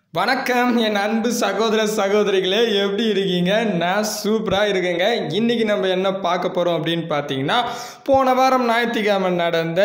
வணக்கம் என் அன்பு சகோதர சகோதரிகளே எப்படி இருக்கீங்க நான் சூப்பராக இருக்கேங்க இன்றைக்கி நம்ம என்ன பார்க்க போகிறோம் அப்படின்னு பார்த்தீங்கன்னா போன வாரம் ஞாயிற்றுக்கிழமை நடந்த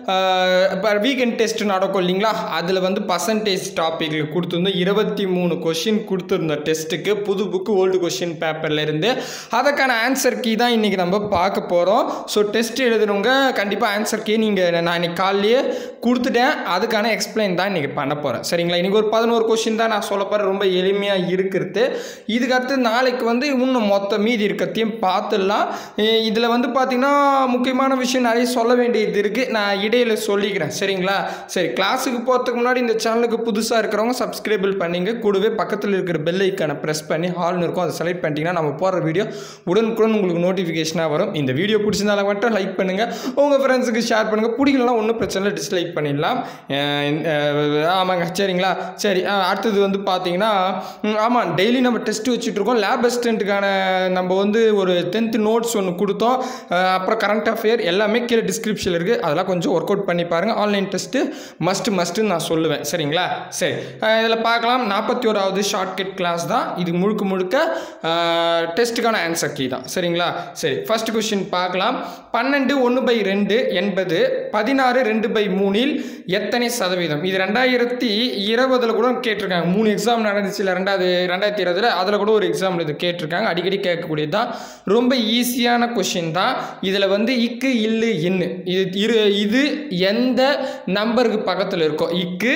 இப்போ வீக்கெண்ட் டெஸ்ட் நடக்கும் இல்லைங்களா அதில் வந்து பர்சன்டேஜ் டாப்பிக்கில் கொடுத்துருந்தோம் இருபத்தி மூணு கொஷின் கொடுத்துருந்த டெஸ்ட்டுக்கு புது புக்கு ஓல்டு கொஷின் பேப்பரில் இருந்து அதுக்கான ஆன்சர் கீ தான் இன்றைக்கி நம்ம பார்க்க போகிறோம் ஸோ டெஸ்ட் எழுதுனவங்க கண்டிப்பாக ஆன்சர் கீ நீங்கள் நான் இன்னைக்கு காலையிலேயே கொடுத்துட்டேன் அதுக்கான எக்ஸ்பிளைன் தான் இன்றைக்கி பண்ண போகிறேன் சரிங்களா இன்றைக்கி ஒரு பதினோரு கொஷின் தான் நான் சொல்ல போகிறேன் ரொம்ப எளிமையாக இருக்கிறது இதுக்கு அடுத்து நாளைக்கு வந்து இன்னும் மொத்த மீதி இருக்கிறதையும் பார்த்துடலாம் இதில் வந்து பார்த்திங்கன்னா முக்கியமான விஷயம் நிறைய சொல்ல வேண்டியது இருக்குது நான் இடையில சொல்லிக்கிறேன் சரிங்களா சரி கிளாஸுக்கு போகிறதுக்கு முன்னாடி இந்த சேனலுக்கு புதுசாக இருக்கிறவங்க சப்ஸ்கிரைபிள் பண்ணிங்க கூடவே பக்கத்தில் இருக்கிற பெல் ஐக்கானை ப்ரெஸ் பண்ணி ஹால்னு இருக்கும் அதை செலக்ட் பண்ணிட்டீங்கன்னா நம்ம போடுற வீடியோ உடனுக்குடன் உங்களுக்கு நோட்டிஃபிகேஷனாக வரும் இந்த வீடியோ பிடிச்சிருந்தாலும் மட்டும் லைக் பண்ணுங்கள் உங்கள் ஃப்ரெண்ட்ஸுக்கு ஷேர் பண்ணுங்கள் பிடிக்கலனா ஒன்றும் பிரச்சனை இல்லை டிஸ்லைக் பண்ணிடலாம் அஹ் அஹ் ஆமாங்க சரிங்களா சரி அஹ் அடுத்தது வந்து பார்த்தீங்கன்னா ம், ஆமாம் டெய்லி நம்ம டெஸ்ட் வச்சுட்ருக்கோம் லேப் அசிஸ்டண்ட்டுக்கான நம்ம வந்து ஒரு டென்த்து நோட்ஸ் ஒன்று கொடுத்தோம் அஹ் அப்புறம் கரண்ட் அஃபேர் எல்லாமே கீழே டிஸ்கிரிப்ஷனில் இருக்குது அதெல்லாம் கொஞ்சம் ஒர்க் அவுட் பண்ணி பாருங்கள் ஆன்லைன் டெஸ்ட்டு மஸ்ட் மஸ்ட்டுன்னு நான் சொல்லுவேன் சரிங்களா சரி இதில் பார்க்கலாம் நாற்பத்தி ஓராவது ஷார்ட்கட் கிளாஸ் தான் இது முழுக்க முழுக்க டெஸ்ட்டுக்கான ஆன்சர் கீ தான் சரிங்களா சரி ஃபர்ஸ்ட் கொஷின் பார்க்கலாம் பன்னெண்டு ஒன்று பை ரெண்டு என்பது பதினாறு ரெண்டு பை மூணில் எத்தனை சதவீதம் இது ரெண்டாயிரத்தி இருபதில் கூட கேட்டிருக்காங்க மூணு எக்ஸாம் நடந்துச்சு இல்லை ரெண்டாவது ரெண்டாயிரத்தி இருபதில் அதில் கூட ஒரு எக்ஸாம் இது கேட்டிருக்காங்க அடிக்கடி கேட்கக்கூடியது தான் ரொம்ப ஈஸியான கொஷின் தான் இதில் வந்து இக்கு இல்லு இன்னு இது இரு இது எந்த நம்பருக்கு பக்கத்தில் இருக்கோ இக்கு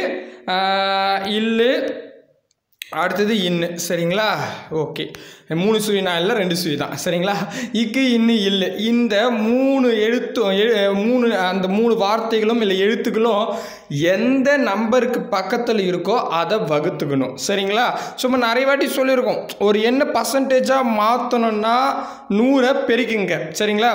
ஆஹ், இல்லு அடுத்தது இன்னு சரிங்களா ஓகே மூணு சுழி நான் இல்லை ரெண்டு சுழி தான் சரிங்களா இக்கு இன்னு இல்லை இந்த மூணு எழுத்தும் எழு- மூணு அந்த மூணு வார்த்தைகளும் இல்லை எழுத்துக்களும் எந்த நம்பருக்கு பக்கத்தில் இருக்கோ அதை வகுத்துக்கணும் சரிங்களா சும்மா நிறைய வாட்டி சொல்லியிருக்கோம் ஒரு என்ன பர்சன்டேஜாக மாற்றணும்னா நூறை பெருக்குங்க சரிங்களா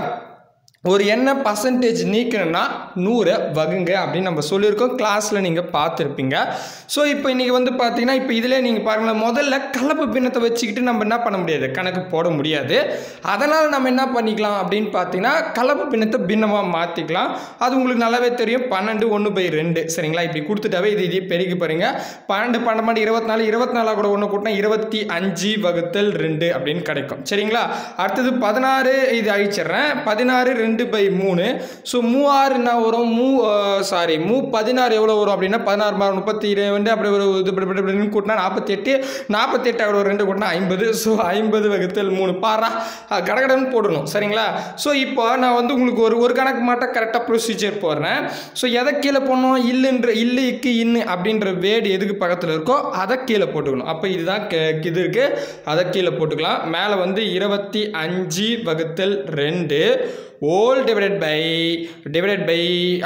ஒரு என்ன பர்சன்டேஜ் நீக்கணும்னா நூறை வகுங்க அப்படின்னு நம்ம சொல்லியிருக்கோம் கிளாஸில் நீங்கள் பார்த்துருப்பீங்க ஸோ இப்போ இன்றைக்கி வந்து பார்த்தீங்கன்னா இப்போ இதில் நீங்கள் பாருங்களேன் முதல்ல கலப்பு பின்னத்தை வச்சுக்கிட்டு நம்ம என்ன பண்ண முடியாது கணக்கு போட முடியாது அதனால் நம்ம என்ன பண்ணிக்கலாம் அப்படின்னு பார்த்தீங்கன்னா கலப்பு பின்னத்தை பின்னமாக மாற்றிக்கலாம் அது உங்களுக்கு நல்லாவே தெரியும் பன்னெண்டு ஒன்று பை ரெண்டு சரிங்களா இப்படி கொடுத்துட்டாவே இது இதே பெருகி பாருங்க பன்னெண்டு பன்னெண்டு இருபத்தி நாலு இருபத்தி நாலாக கூட ஒன்று கூட்டினா இருபத்தி அஞ்சு வகுத்தல் ரெண்டு அப்படின்னு கிடைக்கும் சரிங்களா அடுத்தது பதினாறு இது அழிச்சிடுறேன் பதினாறு ரெண்டு பை மூணு ஸோ மூவாறு என்ன வரும் மூ சாரி மூ பதினாறு எவ்வளோ வரும் அப்படின்னா பதினாறு மாறு முப்பத்தி ரெண்டு அப்படி ஒரு இது இப்படி இப்படி இப்படின்னு கூட்டினா நாற்பத்தி எட்டு நாற்பத்தி எட்டு ஒரு ரெண்டு கூட்டினா ஐம்பது ஸோ ஐம்பது வகுத்தல் மூணு பாரா கடகடன்னு போடணும் சரிங்களா ஸோ இப்போ நான் வந்து உங்களுக்கு ஒரு ஒரு கணக்கு மட்டும் கரெக்டாக ப்ரொசீஜர் போடுறேன் ஸோ எதை கீழே போடணும் இல்லுன்ற இல்லு இக்கு இன்னு அப்படின்ற வேடு எதுக்கு பக்கத்தில் இருக்கோ அதை கீழே போட்டுக்கணும் அப்போ இதுதான் கே- இது இருக்குது அதை கீழே போட்டுக்கலாம் மேலே வந்து இருபத்தி அஞ்சு வகுத்தல் ரெண்டு whole divided by divided by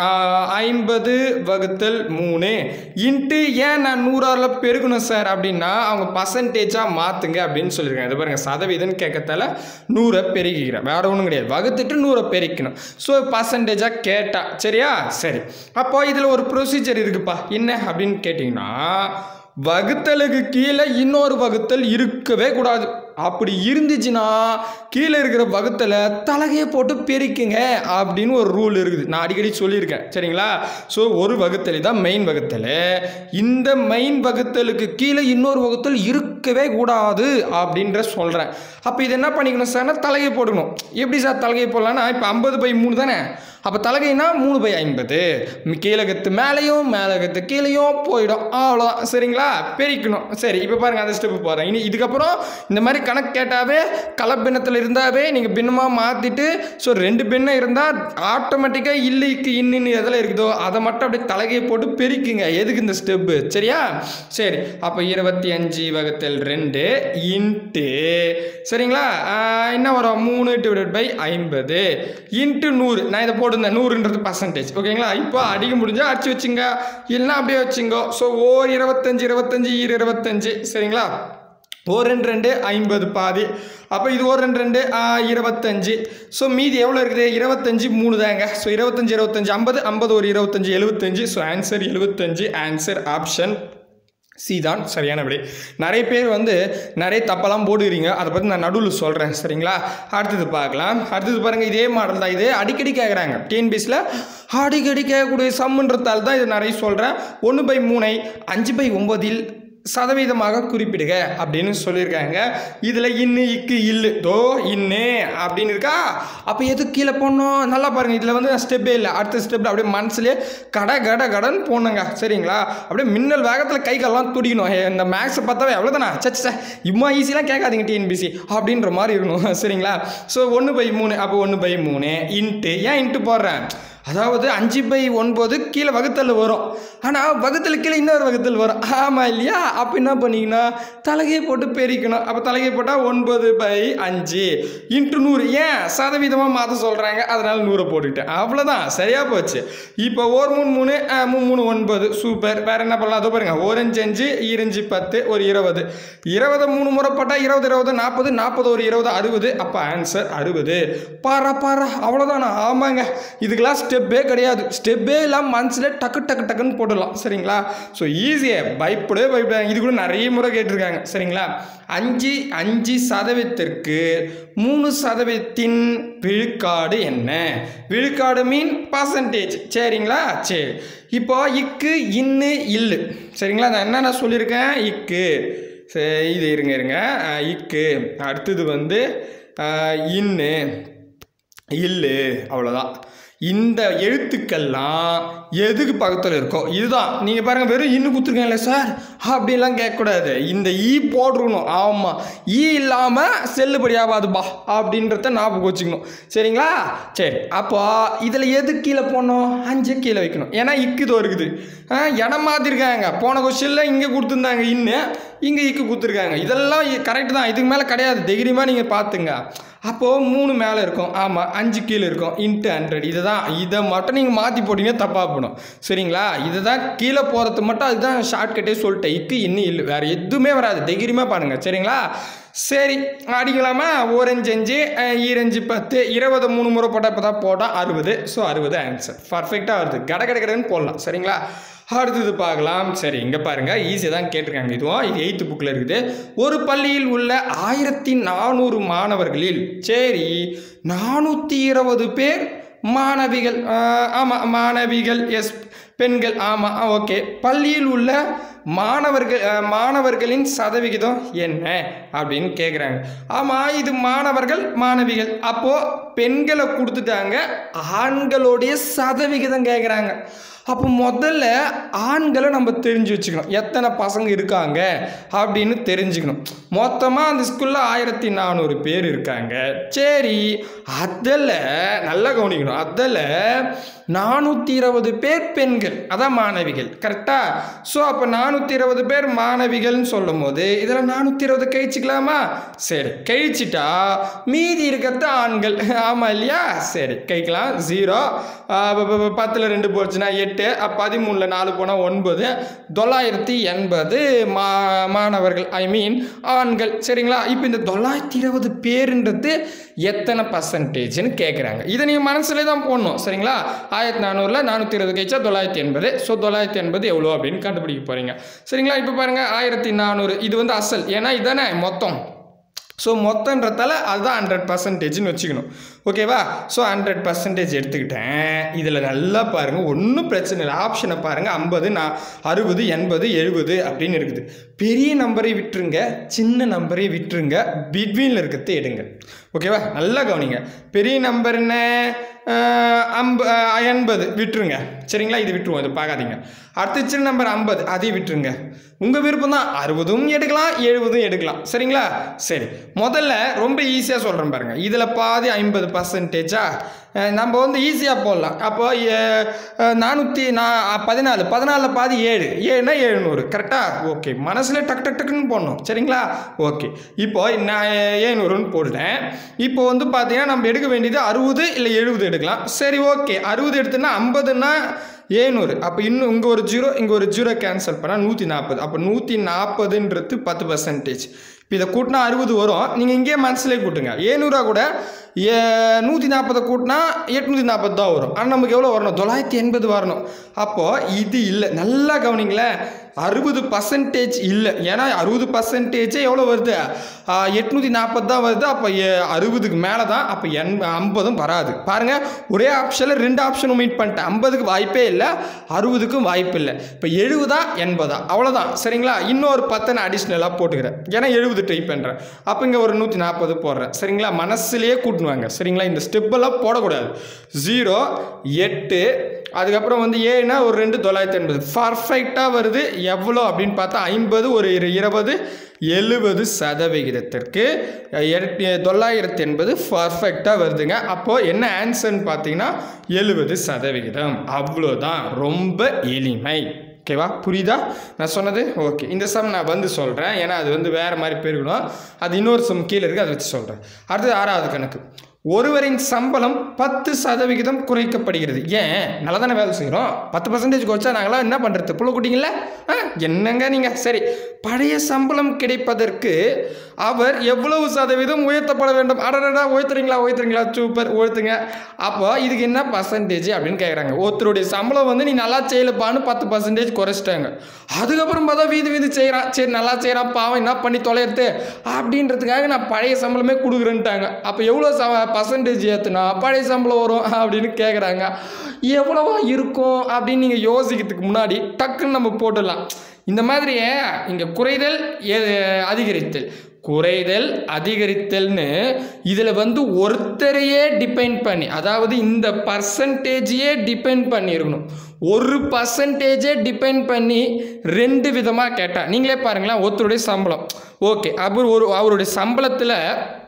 ஐம்பது வகுத்தல் மூணு இன்ட்டு ஏன் நான் நூறாரில் பெருக்கணும் சார் அப்படின்னா அவங்க பர்சன்டேஜாக மாற்றுங்க அப்படின்னு சொல்லியிருக்காங்க இது பாருங்கள் சதவீதம்னு கேட்கறதால நூறை பெருக்கிக்கிறேன் வேறு ஒன்றும் கிடையாது வகுத்துட்டு நூறை பெருக்கணும் ஸோ பர்சன்டேஜாக கேட்டா சரியா சரி அப்போ இதில் ஒரு ப்ரொசீஜர் இருக்குப்பா என்ன அப்படின்னு கேட்டிங்கன்னா வகுத்தலுக்கு கீழே இன்னொரு வகுத்தல் இருக்கவே கூடாது அப்படி இருந்துச்சுன்னா கீழே இருக்கிற வகுத்தலை தலகையை போட்டு பெருக்குங்க அப்படின்னு ஒரு ரூல் இருக்குது நான் அடிக்கடி சொல்லியிருக்கேன் சரிங்களா ஸோ ஒரு வகுத்தல் தான் மெயின் வகுத்தல் இந்த மெயின் வகுத்தலுக்கு கீழே இன்னொரு வகுத்தல் இருக்கவே கூடாது அப்படின்ற சொல்கிறேன் அப்போ இது என்ன பண்ணிக்கணும் சார்னா தலகை போடணும் எப்படி சார் தலகை போடலான்னா இப்போ ஐம்பது பை மூணு தானே அப்போ தலகைனா மூணு பை ஐம்பது கீழகத்து மேலேயும் மேலகத்து கீழேயும் போயிடும் அவ்வளோதான் சரிங்களா பெருக்கணும் சரி இப்போ பாருங்கள் அந்த ஸ்டெப்பு போகிறேன் இனி இதுக்கப்புறம் இந்த மாதிரி கணக்கு கேட்டாவே கலப்பின்னத்தில் இருந்தாவே நீங்கள் பின்னமாக மாற்றிட்டு ஸோ ரெண்டு பின்னம் இருந்தால் ஆட்டோமேட்டிக்காக இல்லைக்கு இன்னின்னு எதில் இருக்குதோ அதை மட்டும் அப்படியே தலகையை போட்டு பெருக்குங்க எதுக்கு இந்த ஸ்டெப்பு சரியா சரி அப்போ இருபத்தி அஞ்சு வகுத்தல் ரெண்டு இன்ட்டு சரிங்களா ஆஹ் என்ன வரும் மூணு டிவைடட் பை ஐம்பது இன்ட்டு நூறு நான் இதை போட்டிருந்தேன் நூறுன்றது பர்சன்டேஜ் ஓகேங்களா இப்போ அடிக்க முடிஞ்சால் அடிச்சு வச்சுங்க இல்லைன்னா அப்படியே வச்சுங்கோ ஸோ ஓர் இருபத்தஞ்சு இருபத்தஞ்சு ஈர் இருபத்தஞ்சு சரிங்களா ஒரு ரெண்டு ரெண்டு ஐம்பது பாதி அப்போ இது ஒரு ரெண்டு ரெண்டு ஆ, இருபத்தஞ்சு ஸோ மீதி எவ்வளோ இருக்குது இருபத்தஞ்சு மூணு தாங்க ஸோ இருபத்தஞ்சு இருபத்தஞ்சு ஐம்பது ஐம்பது ஒரு இருபத்தஞ்சு எழுபத்தஞ்சு ஸோ ஆன்சர் எழுபத்தஞ்சு ஆன்சர் ஆப்ஷன் சி தான் சரியான விடை நிறைய பேர் வந்து நிறைய தப்பெல்லாம் போடுகிறீங்க அதை பற்றி நான் நடுவில் சொல்கிறேன் சரிங்களா அடுத்தது பார்க்கலாம் அடுத்தது பாருங்கள் இதே மாடல் தான் இது அடிக்கடி கேட்குறாங்க டிஎன்பிஎஸ்சில் அடிக்கடி கேட்கக்கூடிய சம்முன்றதால் தான் இது நிறைய சொல்கிறேன் ஒன்று பை மூணை அஞ்சு பை ஒம்பதில் சதவீதமாக குறிப்பிடுக அப்படின்னு சொல்லியிருக்காங்க இதில் இன்னு இக்கு இல்லு தோ இன்னு அப்படின்னு இருக்கா அப்போ எது கீழே போடணும் நல்லா பாருங்கள் இதில் வந்து ஸ்டெப்பே இல்லை அடுத்த ஸ்டெப்பில் அப்படியே மனசுலேயே கட கட கடன் போடணுங்க சரிங்களா அப்படியே மின்னல் வேகத்தில் கை காலெல்லாம் துடிக்கணும் ஏ, இந்த மேக்ஸை பார்த்தாவே எவ்வளோதானா சச்ச சே இம்மா ஈஸிலாம் கேட்காதீங்க டிஎன்பிசி அப்படின்ற மாதிரி இருக்கணும் சரிங்களா ஸோ ஒன்று பை மூணு அப்போ ஒன்று பை மூணு இன்ட்டு ஏன் இன்ட்டு போடுறேன் அதாவது அஞ்சு பை ஒன்பது கீழே வகுத்தல் வரும் ஆனால் வகுத்தல் கீழே இன்னொரு வகுத்தல் வரும் ஆமாம் இல்லையா அப்போ என்ன பண்ணிக்கணும் தலைகை போட்டு பெருக்கணும் அப்போ தலைகை போட்டால் ஒன்பது பை அஞ்சு இன்ட்டு நூறு ஏன் சதவீதமாக மாற்ற சொல்கிறாங்க அதனால் நூறை போட்டுக்கிட்டேன் அவ்வளோதான் சரியாக போச்சு இப்போ ஒரு மூணு மூணு அஹ், மூணு மூணு ஒன்பது சூப்பர் வேறு என்ன பண்ணலாம் அதோ பாருங்க ஒரு அஞ்சு அஞ்சு இருஞ்சு பத்து ஒரு இருபது இருபது மூணு முறை போட்டால் இருபது இருபது நாற்பது நாற்பது ஒரு இருபது அறுபது அப்போ ஆன்சர் அறுபது பாரா பாரா அவ்வளோதானா ஆமாங்க இதுக்கெல்லாம் ஸ்டெப்பே கிடையாது ஸ்டெப்பே இல்லாமல் மனசில் டக்கு டக்கு டக்குன்னு போட்டுடலாம் சரிங்களா ஸோ ஈஸியாக பயப்படவே பயப்படாங்க இது கூட நிறைய முறை கேட்டிருக்காங்க சரிங்களா அஞ்சு அஞ்சு சதவீதத்திற்கு மூணு சதவீதத்தின் விழுக்காடு என்ன விழுக்காடு மீன் பர்சன்டேஜ் சரிங்களா சரி இப்போ இக்கு இன்னு இல்லு சரிங்களா நான் என்ன நான் சொல்லியிருக்கேன் இக்கு சரி இது இருங்க இருங்க அஹ், இக்கு அடுத்தது வந்து அஹ், இன்னு இல்லு அவ்வளோதான் இந்த எழுத்துக்கள்லாம் எதுக்கு பக்கத்தில் இருக்கோ இதுதான் நீங்கள் பாருங்கள் வெறும் இன்னும் கொடுத்துருக்கீங்களே சார் அப்படிலாம் கேட்கக்கூடாது இந்த ஈ போட்டுருக்கணும் ஆமாம் ஈ இல்லாமல் செல்லுபடி ஆகாதுப்பா அப்படின்றத ஞாபகம் வச்சுக்கணும் சரிங்களா சரி அப்போ இதில் எது கீழே போடணும் அஞ்சு கீழே வைக்கணும் ஏன்னா இக்குதோ இருக்குது ஆ, இடம் மாற்றிருக்காங்க போன கொஸ்டினில் இங்கே கொடுத்துருந்தாங்க இன்னும் இங்கே இக்கு கொடுத்துருக்காங்க இதெல்லாம் கரெக்ட் தான் இதுக்கு மேலே கிடையாது தைரியமாக நீங்கள் பார்த்துங்க அப்போது மூணு மேலே இருக்கும் ஆமாம் அஞ்சு கீழே இருக்கும் இன்ட்டு ஹண்ட்ரட் இதை தான் இதை மட்டும் நீங்கள் மாற்றி போட்டிங்கன்னா தப்பாக போடும் சரிங்களா இதை தான் கீழே போகிறது மட்டும் அதுதான் ஷார்ட்கட்டே சொல்லிட்டேன் இக்கு இன்னும் இல்லை வேறு எதுவுமே வராது தைரியமாக பாருங்கள் சரிங்களா சரி அடிக்கலாமா ஓரஞ்சு அஞ்சு அஹ், ஈரஞ்சு பத்து இருபது மூணு முறை போட்டால் இப்போ தான் போட்டால் அறுபது ஸோ அறுபது ஆன்சர் பர்ஃபெக்டாக வருது கட கட கடன்னு போடலாம் சரிங்களா அடுத்தது பார்க்கலாம் சரி இங்கே பாருங்கள் ஈஸியாக தான் கேட்டிருக்காங்க இதுவும் இது எயித்து புக்கில் இருக்குது ஒரு பள்ளியில் உள்ள ஆயிரத்தி நானூறு மாணவர்களில் சரி நானூற்றி இருபது பேர் மாணவிகள் ஆமாம் மாணவிகள் எஸ் பெண்கள் ஆமாம் ஓகே பள்ளியில் உள்ள மாணவர்கள் அஹ், மாணவர்களின் சதவிகிதம் என்ன அப்படின்னு கேட்குறாங்க ஆமாம் இது மாணவர்கள் மாணவிகள் அப்போது பெண்களை கொடுத்துட்டாங்க ஆண்களுடைய சதவிகிதம் கேட்குறாங்க அப்போ முதல்ல ஆண்களை நம்ம தெரிஞ்சு வச்சுக்கணும் எத்தனை பசங்க இருக்காங்க அப்படின்னு தெரிஞ்சுக்கணும் மொத்தமாக அந்த ஸ்கூலில் ஆயிரத்தி நானூறு பேர் இருக்காங்க சரி அதில் நல்லா கவனிக்கணும் அதில் நானூற்றி இருபது பேர் பெண்கள் அதான் மாணவிகள் கரெக்டாக ஸோ அப்போ நானூற்றி இருபது பேர் மாணவிகள்னு சொல்லும் போது இதில் நானூற்றி இருபது கழிச்சிக்கலாமா சரி கழிச்சிட்டா மீதி இருக்கிறது ஆண்கள் ஆமாம் இல்லையா சரி கழிக்கலாம் ஜீரோ பத்தில் ரெண்டு போச்சுன்னா எட்டு பதிமூணில் நாலு போனால் ஒன்பது தொள்ளாயிரத்தி எண்பது மா மாணவர்கள் ஐ மீன் ஆண்கள் சரிங்களா இப்போ இந்த தொள்ளாயிரத்தி இருபது பேருன்றது எத்தனை பர்சன்டேஜ்னு கேட்குறாங்க இதை நீங்கள் மனசுல தான் போடணும் சரிங்களா ஆயிரத்தி நானூறில் நானூற்றி இருபது கழிச்சா தொள்ளாயிரத்தி எண்பது ஸோ தொள்ளாயிரத்தி எண்பது எவ்வளோ அப்படின்னு கண்டுபிடிக்க போகிறீங்க சரிங்களா இப்போ பாருங்கள் ஆயிரத்தி நானூறு இது வந்து அசல் ஏன்னா இதானே மொத்தம் ஸோ மொத்தன்றதால அதுதான் ஹண்ட்ரட் பர்சன்டேஜ்னு வச்சுக்கணும் ஓகேவா ஸோ ஹண்ட்ரட் பர்சன்டேஜ் எடுத்துக்கிட்டேன் இதில் நல்லா பாருங்கள் ஒன்றும் பிரச்சனை இல்லை ஆப்ஷனை பாருங்கள் ஐம்பது நான் அறுபது எண்பது எழுபது அப்படின்னு இருக்குது பெரிய நம்பரை விட்டுருங்க சின்ன நம்பரை விட்டுருங்க பிட்வீனில் இருக்கிறத எடுங்க ஓகேவா நல்லா கவனிங்க பெரிய நம்பர் என்ன அஹ், அம்ப அஹ், எண்பது விட்டுருங்க சரிங்களா இது விட்டுருவோம் இது பார்க்காதீங்க அடுத்த சின்ன நம்பர் ஐம்பது அதையும் விட்டுருங்க உங்கள் விருப்பம் தான் அறுபதும் எடுக்கலாம் எழுபதும் எடுக்கலாம் சரிங்களா சரி முதல்ல ரொம்ப ஈஸியாக சொல்கிறேன் பாருங்கள் இதில் பாதி ஐம்பது பர்சன்டேஜா நம்ம வந்து ஈஸியாக போடலாம் அப்போ நானூற்றி நான் பதினாலு பதினாலில் பாதி ஏழு ஏழுனா எழுநூறு கரெக்டாக ஓகே மனசில் டக் டக் டக்குன்னு போடணும் சரிங்களா ஓகே இப்போ நான் ஏழ்நூறுன்னு போட்டுட்டேன் இப்போ வந்து பார்த்தீங்கன்னா நம்ம எடுக்க வேண்டியது அறுபது இல்லை எழுபது எடுக்கலாம் சரி ஓகே அறுபது எடுத்தோன்னா ஐம்பதுன்னா ஏழ்நூறு அப்போ இன்னும் இங்கே ஒரு ஜீரோ இங்கே ஒரு ஜீரோ கேன்சல் பண்ணால் நூற்றி நாற்பது அப்போ நூற்றி நாற்பதுன்றது பத்து பர்சன்டேஜ் இப்போ இதை கூட்டினா அறுபது வரும் நீங்கள் இங்கேயே மனசுலேயே கூட்டுங்க ஏழ்நூறுவா கூட நூற்றி நாற்பதை கூட்டினா எட்நூற்றி நாற்பது தான் வரும் ஆனால் நமக்கு எவ்வளோ வரணும் தொள்ளாயிரத்தி எண்பது வரணும் அப்போது இது இல்லை நல்லா கவனிங்களேன் அறுபது பர்சன்டேஜ் இல்லை ஏன்னா அறுபது பர்சன்டேஜே எவ்வளோ வருது எட்நூற்றி நாற்பது தான் வருது அப்போ அறுபதுக்கு மேலே தான் அப்போ எண் ஐம்பதும் வராது பாருங்கள் ஒரே ஆப்ஷனில் ரெண்டு ஆப்ஷனும் மீட் பண்ணிட்டேன் ஐம்பதுக்கு வாய்ப்பே இல்லை அறுபதுக்கும் வாய்ப்பு இல்லை இப்போ எழுபதா எண்பதா அவ்வளோதான் சரிங்களா இன்னொரு பத்தை நான் அடிஷ்னலாக போட்டுக்கிறேன் ஏன்னா எழுபது ட்ரை பண்ணுறேன் அப்போ இங்கே ஒரு நூற்றி நாற்பது போடுறேன் சரிங்களா மனசுலேயே கூட்டுவாங்க சரிங்களா இந்த ஸ்டெப்பெல்லாம் போடக்கூடாது ஜீரோ எட்டு அதுக்கப்புறம் வந்து ஏன்னா ஒரு ரெண்டு தொள்ளாயிரத்தி எண்பது பர்ஃபெக்டாக வருது எவ்வளோ அப்படின்னு பார்த்தா ஐம்பது ஒரு இரு- இருபது எழுபது சதவிகிதத்திற்கு எட்டு தொள்ளாயிரத்தி எண்பது பர்ஃபெக்டாக வருதுங்க அப்போது என்ன ஆன்சர்னு பார்த்தீங்கன்னா எழுபது சதவிகிதம் அவ்வளோதான் ரொம்ப எளிமை ஓகேவா புரியுதா நான் சொன்னது ஓகே இந்த சம் நான் வந்து சொல்கிறேன் ஏன்னா அது வந்து வேறு மாதிரி போயிருக்கணும் அது இன்னொரு சம் கீழே இருக்குது அதை வச்சு சொல்கிறேன் அடுத்தது ஆறாவது கணக்கு ஒருவரின் சம்பளம் பத்து சதவிகிதம் குறைக்கப்படுகிறது ஏன் நல்லா தானே வேலை செய்கிறோம் பத்து பர்சன்டேஜ் குறைச்சா நாங்களாம் என்ன பண்ணுறது புள்ள குட்டிங்கள ஆ என்னங்க நீங்கள் சரி பழைய சம்பளம் கிடைப்பதற்கு அவர் எவ்வளவு சதவீதம் உயர்த்தப்பட வேண்டும் அடடா உயர்த்துறீங்களா உயர்த்துறீங்களா சூப்பர் உயர்த்துங்க அப்போ இதுக்கு என்ன பர்சன்டேஜ் அப்படின்னு கேட்குறாங்க ஒருத்தருடைய சம்பளம் வந்து நீ நல்லா செய்யலப்பான்னு பத்து பர்சன்டேஜ் குறைச்சிட்டாங்க அதுக்கப்புறம் பார்த்தா வீதி வீதி செய்கிறான் சரி நல்லா செய்கிறான் பாவம் என்ன பண்ணி தொலைறது அப்படின்றதுக்காக நான் பழைய சம்பளமே கொடுக்குறேன்ட்டாங்க அப்போ எவ்வளோ ச பர்சன்டேஜ் ஏற்றுனா பழைய சம்பளம் வரும் அப்படின்னு கேட்குறாங்க எவ்வளவா இருக்கும் அப்படின்னு நீங்கள் யோசிக்கிறதுக்கு முன்னாடி டக்குன்னு நம்ம போட்டுடலாம் இந்த மாதிரியே இங்கே குறைதல் எ- அதிகரித்தல் குறைதல் அதிகரித்தல்னு இதில் வந்து ஒருத்தரையே டிபெண்ட் பண்ணி அதாவது இந்த பர்சன்டேஜையே டிபெண்ட் பண்ணியிருக்கணும் ஒரு பர்சன்டேஜே டிபெண்ட் பண்ணி ரெண்டு விதமாக கேட்டால் நீங்களே பாருங்களேன் ஒருத்தருடைய சம்பளம் ஓகே அவர் ஒரு அவருடைய சம்பளத்தில்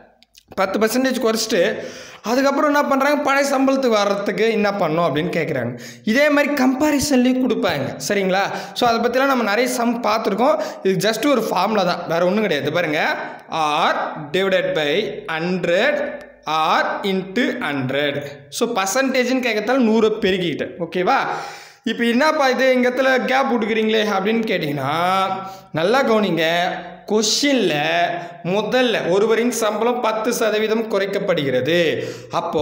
பத்து பர்சன்டேஜ் குறைச்சிட்டு அதுக்கப்புறம் என்ன பண்ணுறாங்க பழைய சம்பளத்துக்கு வர்றதுக்கு என்ன பண்ணோம் அப்படின்னு கேட்குறாங்க இதே மாதிரி கம்பாரிசன்லேயும் கொடுப்பாங்க சரிங்களா ஸோ அதை பற்றிலாம் நம்ம நிறைய சம் பார்த்துருக்கோம் இது ஜஸ்ட் ஒரு ஃபார்முலா தான் வேறு ஒன்றும் கிடையாது பாருங்க R divided by hundred R into hundred so பர்சன்டேஜ்னு கேட்கறதால நூறு பெருக்கிக்கிட்டேன் ஓகேவா இப்போ என்னப்பா இது இங்க இடத்துல கேப் விட்டுக்கிறீங்களே அப்படின்னு கேட்டிங்கன்னா நல்லா கவனிங்க கொஷினில் முதல்ல ஒருவரின் சம்பளம் பத்து சதவீதம் குறைக்கப்படுகிறது அப்போ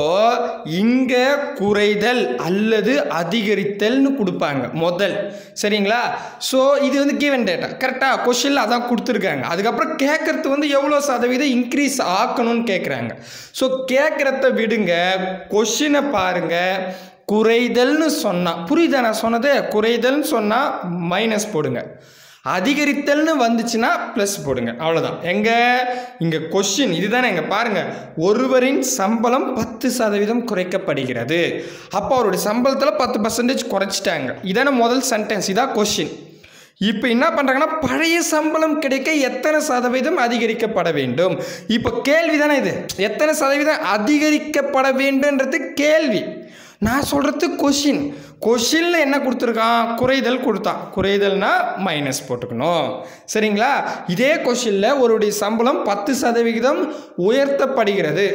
இங்கே குறைதல் அல்லது அதிகரித்தல்னு கொடுப்பாங்க முதல் சரிங்களா ஸோ இது வந்து கிவன் டேட்டா கரெக்டாக கொஷினில் அதான் கொடுத்துருக்காங்க அதுக்கப்புறம் கேட்குறது வந்து எவ்வளோ சதவீதம் இன்க்ரீஸ் ஆக்கணும்னு கேட்குறாங்க ஸோ கேட்குறத விடுங்க கொஷினை பாருங்கள் குறைதல்னு சொன்னால் புரியுதா நான் சொன்னது குறைதல்னு சொன்னால் மைனஸ் போடுங்க அதிகரித்தல்னு வந்துச்சுன்னா ப்ளஸ் போடுங்க அவ்வளோதான் எங்க இங்கே கொஷின் இதுதானே எங்க பாருங்க ஒருவரின் சம்பளம் பத்து சதவீதம் குறைக்கப்படுகிறது அப்போ அவருடைய சம்பளத்தில் பத்து பர்சன்டேஜ் குறைச்சிட்டாங்க இதான முதல் சென்டென்ஸ் இதான் கொஷின் இப்போ என்ன பண்ணுறாங்கன்னா பழைய சம்பளம் கிடைக்க எத்தனை சதவீதம் அதிகரிக்கப்பட வேண்டும் இப்போ கேள்வி தானே இது எத்தனை சதவீதம் அதிகரிக்கப்பட வேண்டும்ன்றது கேள்வி நான் சொல்கிறது கொஷின் கொஷினில் என்ன கொடுத்துருக்கான் குறைதல் கொடுத்தான் குறைதல்னா மைனஸ் போட்டுக்கணும் சரிங்களா இதே கொஷினில் ஒருடைய சம்பளம் பத்து சதவிகிதம் உயர்த்தப்படுகிறது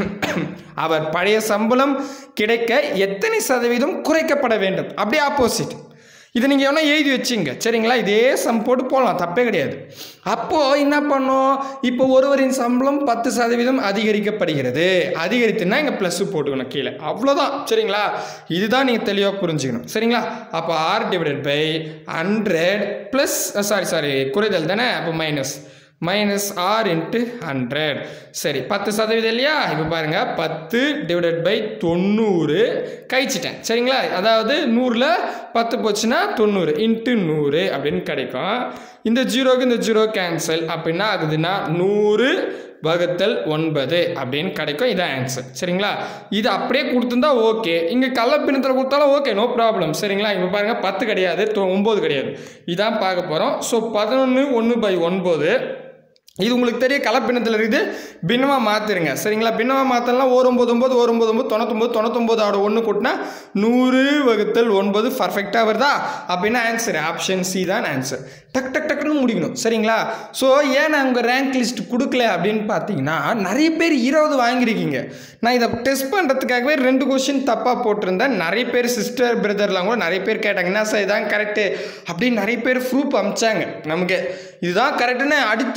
அவர் பழைய சம்பளம் கிடைக்க எத்தனை சதவீதம் குறைக்கப்பட வேண்டும் அப்படியே ஆப்போசிட் இதை நீங்கள் எவனா எழுதி வச்சிங்க சரிங்களா இதே சம் போட்டு போகலாம் தப்பே கிடையாது அப்போது என்ன பண்ணோம் இப்போ ஒருவரின் சம்பளம் பத்து சதவீதம் அதிகரிக்கப்படுகிறது அதிகரித்துன்னா இங்கே ப்ளஸ் போட்டுக்கணும் கீழே அவ்வளோதான் சரிங்களா இதுதான் நீங்கள் தெளிவாக புரிஞ்சுக்கணும் சரிங்களா அப்போ R divided by hundred plus sorry sorry குறைதல் தானே அப்போ minus minus R into hundred சரி பத்து சதவீதம் இல்லையா இப்போ பாருங்கள் பத்து டிவைடட் பை தொண்ணூறு கழிச்சிட்டேன் சரிங்களா அதாவது நூறில் பத்து போச்சுன்னா தொண்ணூறு இன்ட்டு நூறு அப்படின்னு கிடைக்கும் இந்த ஜீரோக்கு இந்த ஜீரோ கேன்சல் அப்படின்னா ஆகுதுன்னா நூறு வகுத்தல் ஒன்பது அப்படின்னு கிடைக்கும் இதான் ஆன்சர் சரிங்களா இது அப்படியே கொடுத்துருந்தா ஓகே இங்கே கள்ளப்பிணத்தில் கொடுத்தாலும் ஓகே நோ ப்ராப்ளம் சரிங்களா இப்போ பாருங்கள் பத்து கிடையாது தொ- ஒம்பது கிடையாது இதான் பார்க்க போகிறோம் ஸோ பதினொன்று ஒன்று பை ஒன்பது இது உங்களுக்கு தெரிய கலப்பினத்தில் இருக்குது பின்னமாக மாற்றிருங்க சரிங்களா பின்னமாக மாற்றலாம் ஒரு ஒம்பது ஒம்பது ஒரு ஒம்பது ஒம்பது தொண்ணூத்தொம்பது தொண்ணூத்தொம்பதோட ஒன்று கூட்டினா நூறு வகுத்தல் ஒன்பது பர்ஃபெக்டாக வருதா அப்படின்னா ஆன்சர் ஆப்ஷன் சி தான் ஆன்சர் டக் டக் டக்குன்னு முடிக்கணும் சரிங்களா ஸோ ஏன் நான் உங்கள் ரேங்க் லிஸ்ட் கொடுக்கல அப்படின்னு பார்த்தீங்கன்னா நிறைய பேர் இருபது வாங்கியிருக்கீங்க நான் இதை டெஸ்ட் பண்ணுறதுக்காகவே ரெண்டு கொஷின் தப்பாக போட்டிருந்தேன் நிறைய பேர் சிஸ்டர் பிரதர்லாம் கூட நிறைய பேர் கேட்டாங்க என்ன சார் இதான் கரெக்டு அப்படின்னு நிறைய பேர் ப்ரூஃப் அமிச்சாங்க நமக்கு இதுதான் கரெக்டுன்னு அடித்து சொல்கிற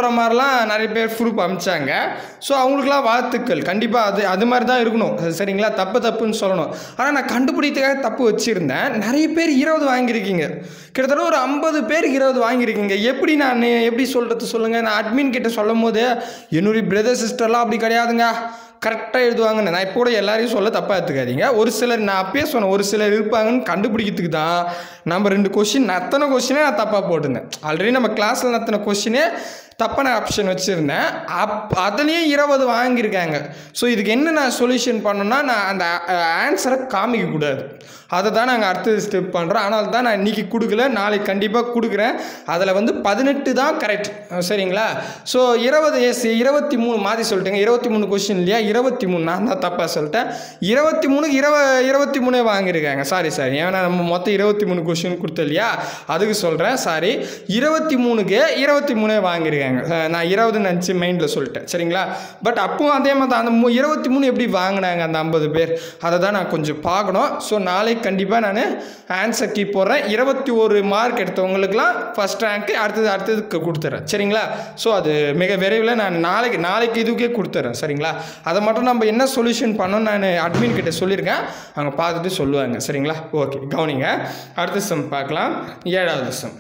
மாதிரிலாம் நிறைய பேர் ப்ரூஃப் அமிச்சாங்க ஸோ அவங்களுக்குலாம் வாழ்த்துக்கள் கண்டிப்பாக அது அது மாதிரி தான் இருக்கணும் சரிங்களா தப்பு தப்புன்னு சொல்லணும் ஆனால் நான் கண்டுபிடிக்கிறதுக்காக தப்பு வச்சுருந்தேன் நிறைய பேர் இருபது வாங்கியிருக்கீங்க கிட்டத்தட்ட ஒரு ஐம்பது பேர் இருபது வாங்கியிருக்கீங்க எப்படி நான் எப்படி சொல்கிறது சொல்லுங்கள் நான் அட்மின் கிட்ட சொல்லும் போது என்னுடைய பிரதர் சிஸ்டர்லாம் அப்படி கிடையாதுங்க கரெக்டாக எழுதுவாங்கன்னு நான் இப்போ கூட எல்லாரையும் சொல்ல தப்பாக எடுத்துக்காதீங்க ஒரு சிலர் நான் அப்பயே சொன்னேன் ஒரு சிலர் இருப்பாங்கன்னு கண்டுபிடிக்கிறதுக்கு தான் நம்ம ரெண்டு கொஷின் அத்தனை கொஷினே நான் தப்பாக போட்டிருந்தேன் ஆல்ரெடி நம்ம கிளாஸில் நத்தின கொஷினே தப்பான ஆப்ஷன் வச்சுருந்தேன் அப் அதுலேயும் இருபது வாங்கியிருக்காங்க ஸோ இதுக்கு என்ன நான் சொல்யூஷன் பண்ணணும்னா நான் அந்த ஆன்சரை காமிக்கக்கூடாது அதை தான் நாங்கள் அடுத்தது ஸ்டெப் பண்ணுறோம் ஆனால் தான் நான் இன்றைக்கி கொடுக்கல நாளைக்கு கண்டிப்பாக கொடுக்குறேன் அதில் வந்து பதினெட்டு தான் கரெக்ட் சரிங்களா ஸோ இருபது எஸ் இருபத்தி மூணு மாற்றி சொல்லிட்டேங்க இருபத்தி மூணு கொஷின் இல்லையா இருபத்தி மூணு நான் தான் தப்பாக சொல்லிட்டேன் இருபத்தி மூணுக்கு இருவ இருபத்தி மூணே வாங்கியிருக்காங்க சாரி சாரி ஏன்னா நம்ம மொத்தம் இருபத்தி மூணு கொஷின் கொடுத்தோம் இல்லையா அதுக்கு சொல்கிறேன் சாரி இருபத்தி மூணுக்கு இருபத்தி மூணே வாங்கியிருக்காங்க அஹ் நான் இருபது நினச்சி மைண்டில் சொல்லிட்டேன் சரிங்களா பட் அப்பவும் அதே மாதிரி தான் அந்த மு- இருபத்தி மூணு எப்படி வாங்கினாங்க அந்த ஐம்பது பேர் அதை தான் நான் கொஞ்சம் பார்க்கணும் ஸோ நாளைக்கு கண்டிப்பாக நான் ஆன்சர் கீ போடுறேன் இருபத்தி ஒரு மார்க் எடுத்தவங்களுக்குலாம் ஃபஸ்ட் ரேங்க்கு அடுத்தது அடுத்ததுக்கு கொடுத்துட்றேன் சரிங்களா ஸோ அது மிக விரைவில் நான் நாளைக்கு நாளைக்கு இதுக்கே கொடுத்துட்றேன் சரிங்களா அதை மட்டும் நம்ம என்ன சொல்யூஷன் பண்ணோம் நான் அட்மின் கிட்ட சொல்லியிருக்கேன் அவங்க பார்த்துட்டு சொல்லுவாங்க சரிங்களா ஓகே கவனிங்க அடுத்த சம் பார்க்கலாம் ஏழாவது சம்